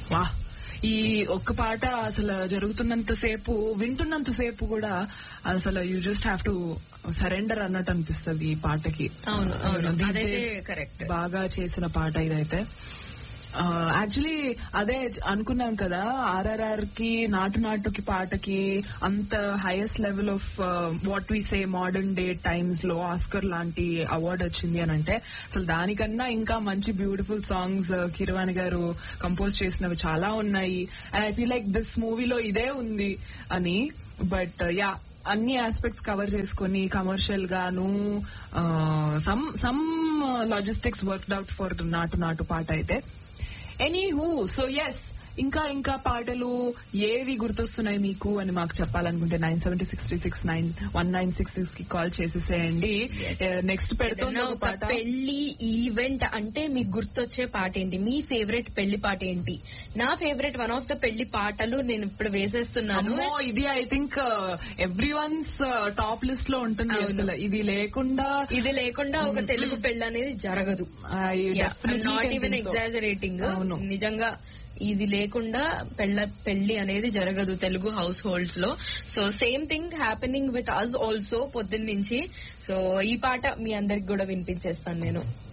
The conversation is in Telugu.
వా ఈ ఒక్క పాట అసలు జరుగుతున్నంత సేపు వింటున్నంత సేపు కూడా అసలు you just have to surrender అన్నట్టు అనిపిస్తుంది ఈ పాటకి అవును, అవును. These అదైతే days correct. బాగా చేసిన పాట ఇదైతే యాక్చువల్లీ అదే అనుకున్నాం కదా ఆర్ఆర్ఆర్ కి నాటు నాటుకి పాటకి అంత highest level of what we say modern day times లో ఆస్కర్ లాంటి అవార్డ్ వచ్చింది అని అంటే అసలు దానికన్నా ఇంకా మంచి బ్యూటిఫుల్ సాంగ్స్ కిరవాణి గారు కంపోజ్ చేసినవి చాలా ఉన్నాయి and I feel like this మూవీలో ఇదే ఉంది అని బట్ యా అన్ని ఆస్పెక్ట్స్ కవర్ చేసుకొని కమర్షియల్ గాను some some logistics worked out for Naatu Naatu పాట అయితే ఎనీ హూ సో ఎస్ ఇంకా ఇంకా పాటలు ఏవి గుర్తొస్తున్నాయి మీకు అని మాకు చెప్పాలనుకుంటే nine seventy six three six nine one nine six six కి కాల్ చేసేసేయండి నెక్స్ట్ పెడుతున్న ఏదైనా ఒక ఒక పాట పెళ్లి ఈవెంట్ అంటే మీకు గుర్తొచ్చే పాట ఏంటి మీ ఫేవరెట్ పెళ్లి పాట ఏంటి నా ఫేవరెట్ వన్ ఆఫ్ ద పెళ్లి పాటలు నేను ఇప్పుడు వేసేస్తున్నాను అమ్మో ఇది I think everyone's top list లో ఉంటుంది అవును. అసలు ఇది లేకుండా ఇది లేకుండా ఒక తెలుగు పెళ్లి అనేది జరగదు I definitely not can even think so. Exaggerating అవును. నిజంగా ఇది లేకుండా పెళ్ళ పెళ్లి అనేది జరగదు తెలుగు హౌస్ హోల్డ్స్ లో so same thing happening with us also పొద్దున్న నుంచి సో ఈ పాట మీ అందరికి కూడా వినిపించేస్తాను నేను